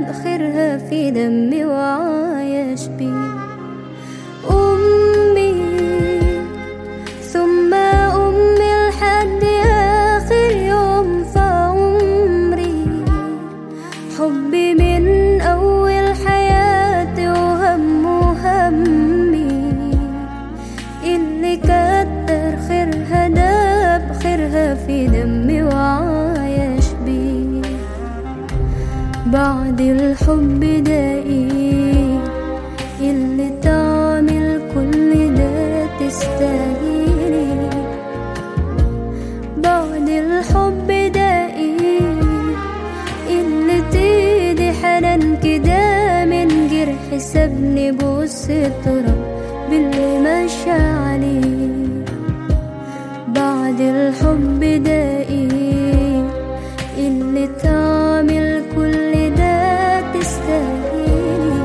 داب خيرها في دمي وعايش بيه أمي ثم أمي لحد آخر يوم في عمري حبي من أول حياتي وهم وهمي اللي كتر خيرها داب خيرها في دمي وعايش بيه بعد الحب ده ايه اللي تعمل كل ده تستاهلي بعد الحب ده ايه اللي تيدي حنان كده من جرح سابني بص التراب باللي مشى عليه بعد الحب ده ايه اللي تعمل كل ده تستاهلي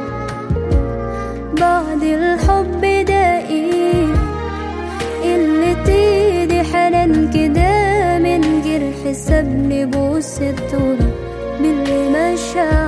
بعد الحب ده ايه اللي تيدي حنان كده من جرح سابني بوس التراب باللي مشى